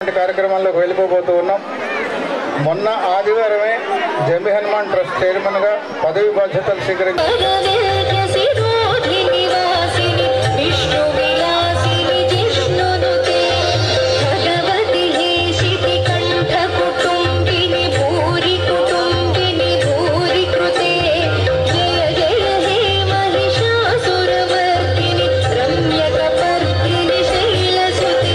అనేటువంటి కార్యక్రమంలోకి వెళ్ళిపోబోతూ ఉన్నాం మొన్న ఆదివారమే జంబి హనుమాన్ ట్రస్ట్ చైర్మన్గా పదవి బాధ్యతలు స్వీకరించి शिरोधिनिवासिनि विष्णुविलासिनि जिष्णुनुते भगवति हेशिति कण्ठकुटुम्बिनि भूरि कुटुम्बिनि भूरि कृते जय जय हे महिषासुरवर्धिनि रम्यकपर्दिनि शैलसुते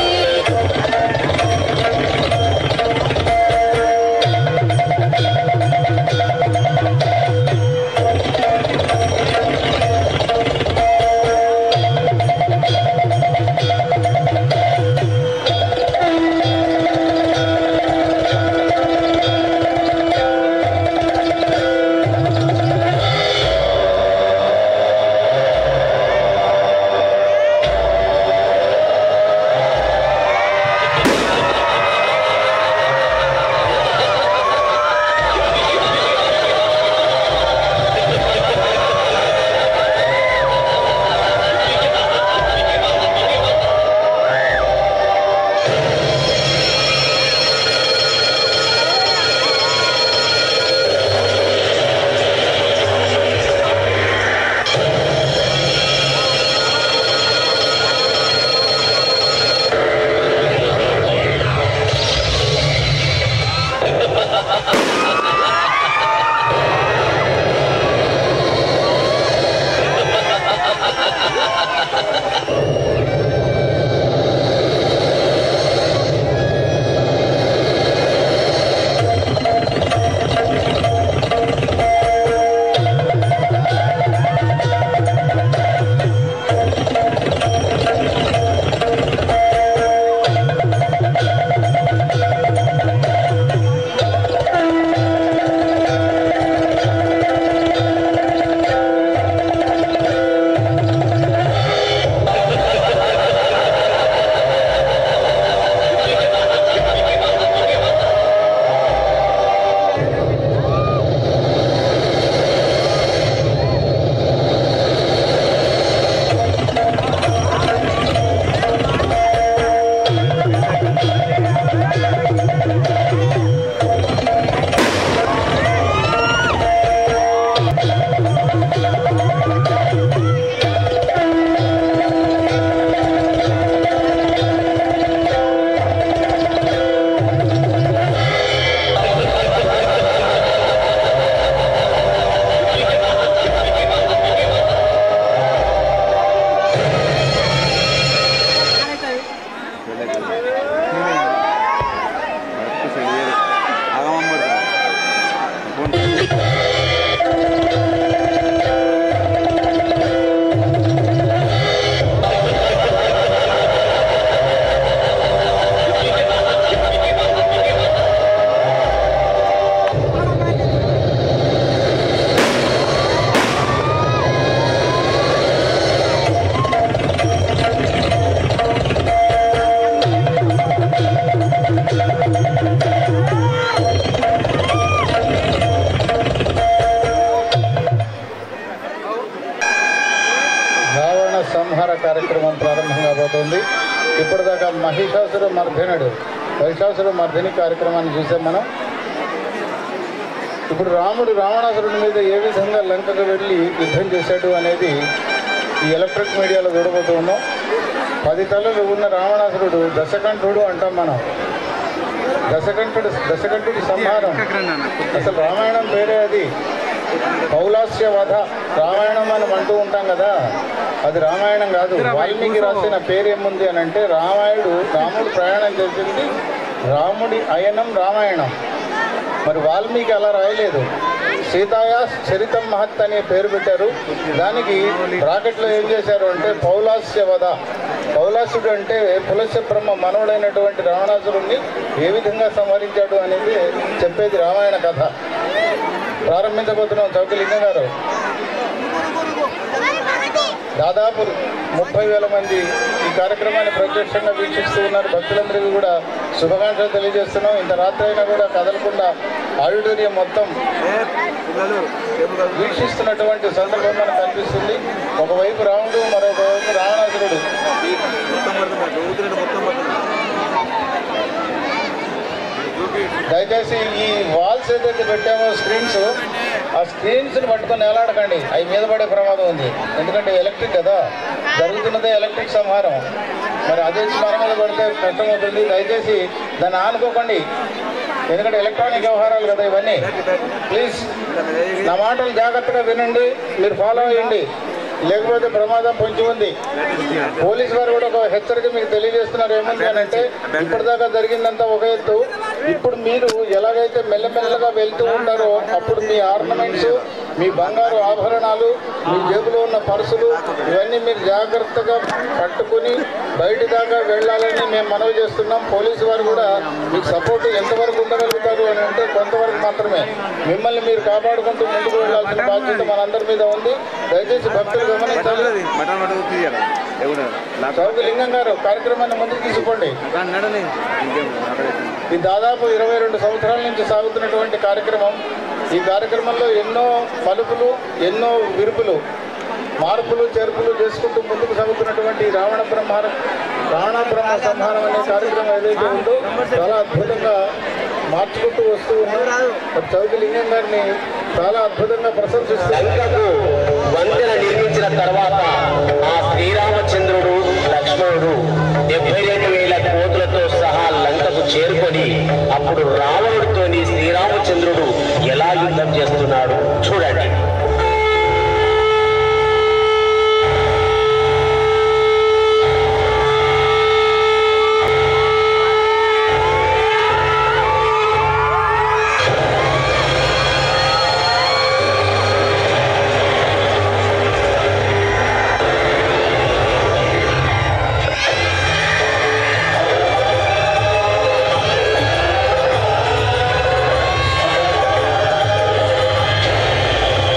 రావణ సంహార కార్యక్రమం ప్రారంభం కాబోతోంది ఇప్పటిదాకా మహిషాసుర మర్దినుడు మహిషాసుర మర్దిని కార్యక్రమాన్ని చూసాం మనం ఇప్పుడు రాముడు రావణాసురుడి మీద ఏ విధంగా లంకకు వెళ్ళి యుద్ధం చేశాడు అనేది ఈ ఎలక్ట్రిక్ మీడియాలో చూడబోతూ ఉన్నాం పది తలలు ఉన్న రావణాసురుడు దశకంఠుడు అంటాం మనం దశకంఠుడు దశకంఠుడి సంహారం అసలు రామాయణం పేరే అది పౌలాస్య వధ రామాయణం అని అంటూ ఉంటాం కదా అది రామాయణం కాదు వాల్మీకి రాసిన పేరు ఏముంది అని అంటే రామాయుడు రాముడు ప్రయాణం చేసింది రాముడి అయనం రామాయణం మరి వాల్మీకి అలా రాయలేదు సీతాయా చరితం మహత్ అనే పేరు పెట్టారు దానికి బ్రాకెట్లో ఏం చేశారు అంటే పౌలాస్య వధ పౌలాసుడు అంటే పులస్య బ్రహ్మ మనవుడైనటువంటి రావణాసురుణ్ణి ఏ విధంగా సంహరించాడు అనేది చెప్పేది రామాయణ కథ ప్రారంభించబోతున్నాం చౌకలింగం గారు దాదాపు ముప్పై వేల మంది ఈ కార్యక్రమాన్ని ప్రత్యక్షంగా వీక్షిస్తూ ఉన్నారు భక్తులందరికీ కూడా శుభాకాంక్షలు తెలియజేస్తున్నాం ఇంత రాత్రి అయినా కూడా కదలకుండా ఆడిటోరియం మొత్తం వీక్షిస్తున్నటువంటి సందర్భం మనకు కనిపిస్తుంది ఒకవైపు రాముడు మరొక వైపు రావణాసురుడు దయచేసి ఈ వాల్స్ ఏదైతే పెట్టామో స్క్రీన్స్ ఆ స్క్రీన్స్ని పట్టుకొని ఎలాడకండి అవి మీద పడే ప్రమాదం ఉంది ఎందుకంటే ఎలక్ట్రిక్ కదా జరుగుతున్నదే ఎలక్ట్రిక్ సంహారం మరి అదే స్మరణలు పడితే కష్టమవుతుంది దయచేసి దాన్ని ఆనుకోకండి ఎందుకంటే ఎలక్ట్రానిక్ వ్యవహారాలు కదా ఇవన్నీ ప్లీజ్ నా మాటలు జాగ్రత్తగా వినండి మీరు ఫాలో అయ్యండి లేకపోతే ప్రమాదం పొంచి ఉంది పోలీస్ వారు కూడా ఒక హెచ్చరిక మీకు తెలియజేస్తున్నారు ఏముంది అని అంటే ఇప్పటిదాకా జరిగిందంతా ఒక ఎత్తు ఇప్పుడు మీరు ఎలాగైతే మెల్లమెల్లగా వెళ్తూ ఉంటారో అప్పుడు మీ ఆర్నమెంట్స్ మీ బంగారు ఆభరణాలు మీ జేబులో ఉన్న పర్సులు ఇవన్నీ మీరు జాగ్రత్తగా పట్టుకుని బయటి దాకా వెళ్ళాలని మేము మనవి చేస్తున్నాం పోలీసు వారు కూడా మీకు సపోర్ట్ ఎంతవరకు ఉండగలుగుతారు అని అంటే కొంతవరకు మాత్రమే మిమ్మల్ని మీరు కాపాడుకుంటూ ముందుకు వెళ్ళాల్సిన బాధ్యత మనందరి మీద ఉంది దయచేసి భక్తులు గమనించాలి మటన్ మటన్ తీయరా ఎవరు చౌక లింగం గారు కార్యక్రమాన్ని ముందుకు తీసుకోండి నడని ఇంకేం అక్కడ ఇది దాదాపు ఇరవై రెండు సంవత్సరాల నుంచి సాగుతున్నటువంటి కార్యక్రమం ఈ కార్యక్రమంలో ఎన్నో మలుపులు ఎన్నో విరుపులు మార్పులు చేర్పులు చేసుకుంటూ ముందుకు సాగుతున్నటువంటి ఈ రావణ బ్రహ్మారం రావణ బ్రహ్మ సంహారం అనే కార్యక్రమం ఏదైతే ఉందో చాలా అద్భుతంగా మార్చుకుంటూ వస్తూ ఉన్నాం మరి చౌకి లింగం గారిని చాలా అద్భుతంగా ప్రశంసిస్తున్నారు లంకకు వంతెన నిర్మించిన తర్వాత ఆ శ్రీరామచంద్రుడు లక్ష్మణుడు డెబ్బై రెండు వేల కోతులతో సహా లంకకు చేరుకొని అప్పుడు రావణుడితోని శ్రీరామచంద్రుడు ఎలా యుద్ధం చేస్తున్నాడు చూడండి శ్రీరామ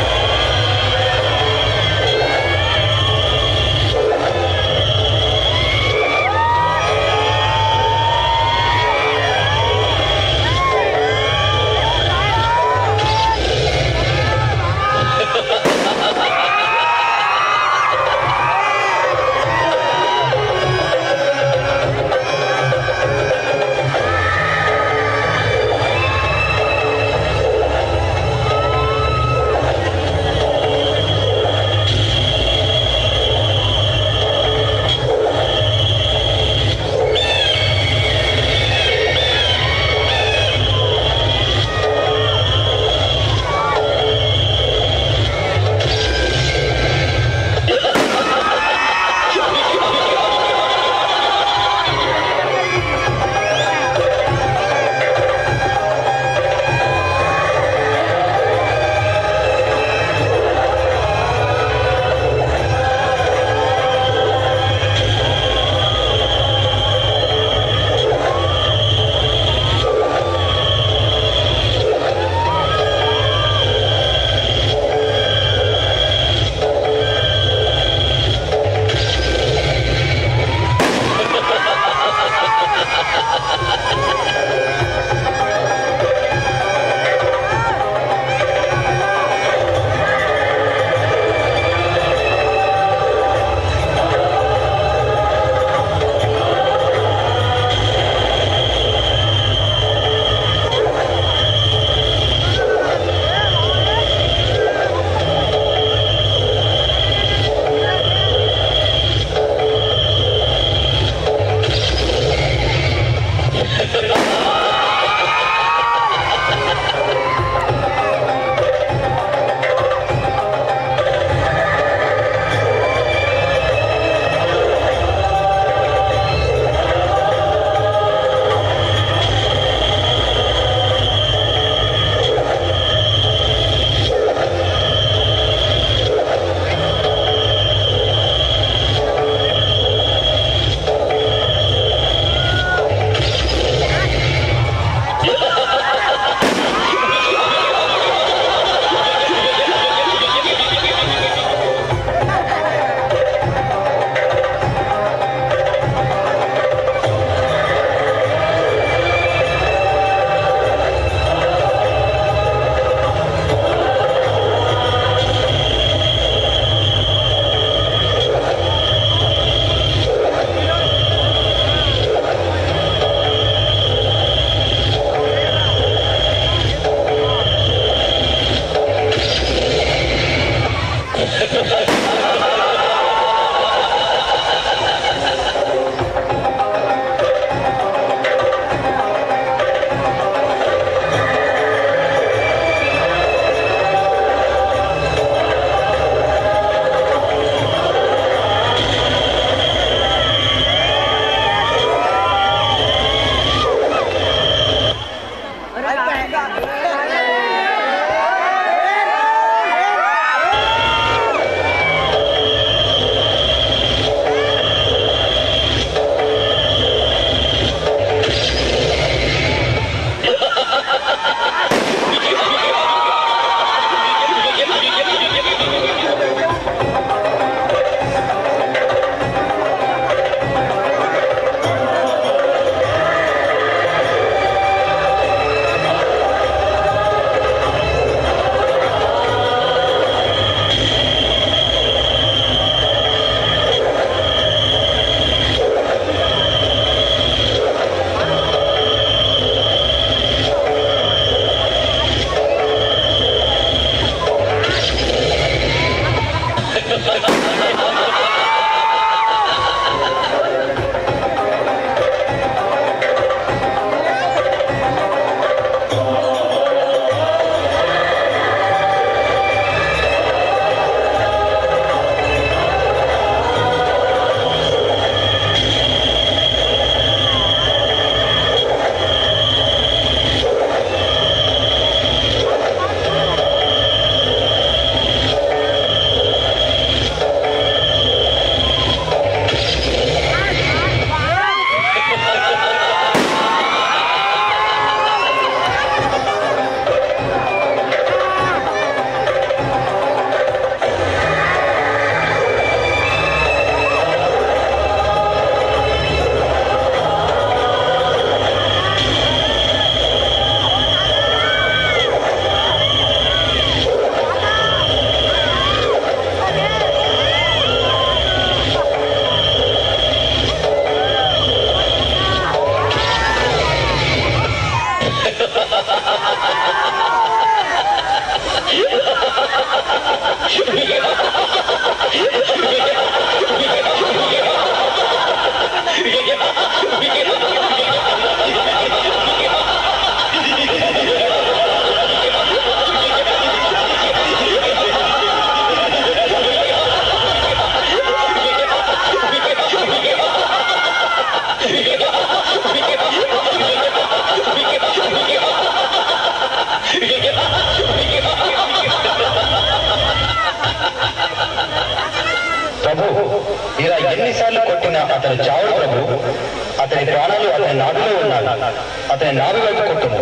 ప్రభు ఇలా ఎన్నిసార్లు కొట్టినా అతను చావడు ప్రభు అతని ప్రాణాలు అతని నాడులో ఉన్నాయి అతని నాడు వైపు కొట్టుము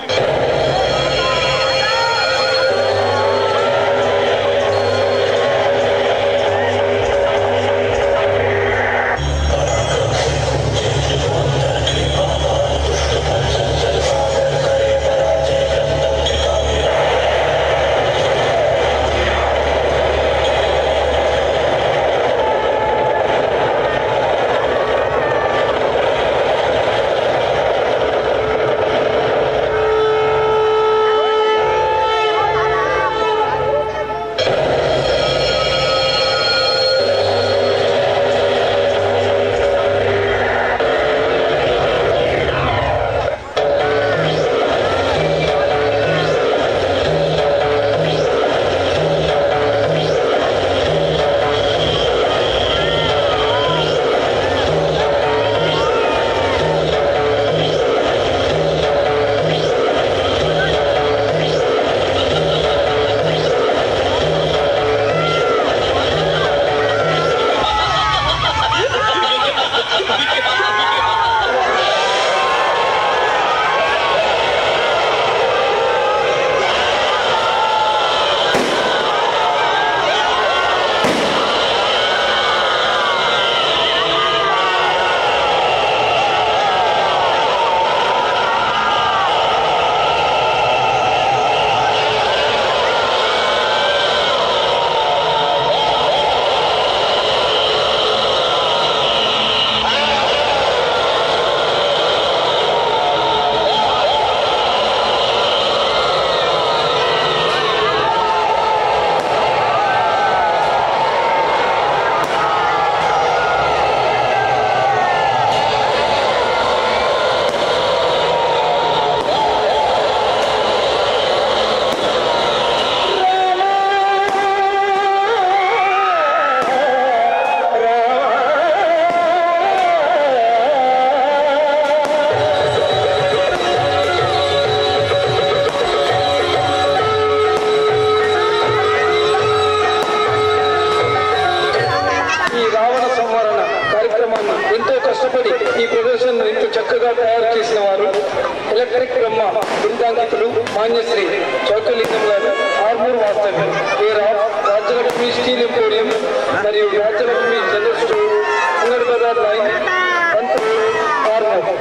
ఈ రావణ సంవరణ కార్యక్రమాన్ని ఎంతో కష్టపడి ఈ ప్రదర్శనను ఎంతో చక్కగా తయారు చేసిన వారు ఎలక్ట్రిక్ బ్రహ్మ బృందాంకితులు మాన్యశ్రీ చౌకలింగం గారు ఆర్మూర్ వాస్తవి పేర రాజ్యలక్ష్మి స్టీల్ ఎంపోరియం మరియు రాజ్యలక్ష్మి జనరల్ స్టోర్ అంగడి బజార్ లైన్ పంతులు ఆర్మూర్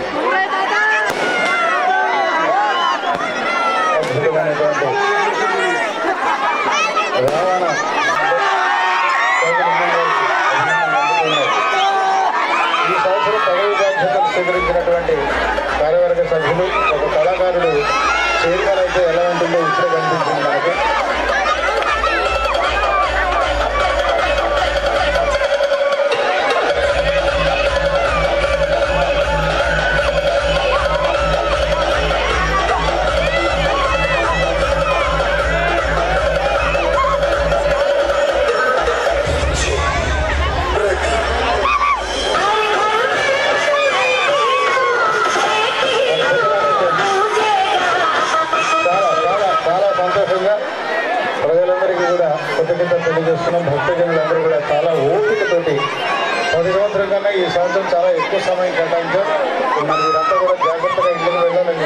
అద్భుతమైనటువంటి రావణ ఈ సంవత్సరం పదవి బాధ్యతలు స్వీకరించినటువంటి కార్యవర్గ సభ్యులు ఒక కళాకారుడు చైర్మన్ అయితే ఎలా ఉంటుందో ఇప్పుడే కనిపించింది మనకి చాలా చాలా చాలా సంతోషంగా ప్రజలందరికీ కూడా కృతజ్ఞత తెలియజేస్తున్నాం భక్తజనులందరూ కూడా చాలా ఓపికతోటి పది సంవత్సరం కన్నా ఈ సంవత్సరం చాలా ఎక్కువ సమయం కేటాయించాం మరి మీరంతా కూడా జాగ్రత్తగా ఇంటికి వెళ్ళాలని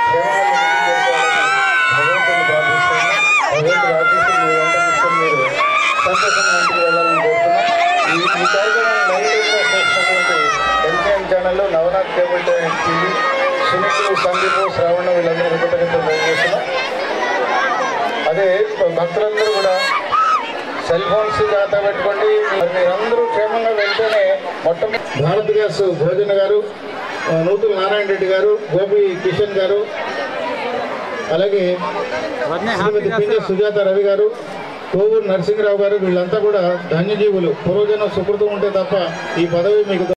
భగవంతుని ప్రార్థిస్తున్నాం భగవంతుడు ఆశిస్తూ మీ వెంట తీసుకొని మీరు సంతోషంగా ఇంటికి వెళ్ళాలని కోరుతున్నాం ఈ ఈ కార్యక్రమాన్ని లైవ్గా చేసినటువంటి ఎన్కేఎన్ ఛానల్లో నవనాథ్ కేబుల్ టీవీ సునీల్ సందీప్ శ్రావణ వీళ్ళందరూ కృతజ్ఞతలు తెలియజేస్తున్నాం అదే భక్తులందరూ కూడా సెల్ ఫోన్స్ జాగ్రత్త పెట్టుకోండి మరి మీరందరూ క్షేమంగా వెళ్తేనే మొత్తం భారత్ గ్యాస్ భోజన గారు ఆ, నూతుల నారాయణ రెడ్డి గారు గోపి కిషన్ గారు అలాగే శ్రీమతి పిజె సుజాత రవి గారు కోవూరు నరసింహరావు గారు వీళ్ళంతా కూడా ధన్యజీవులు పూర్వజన సుకృతం ఉంటే తప్ప ఈ పదవి మీకు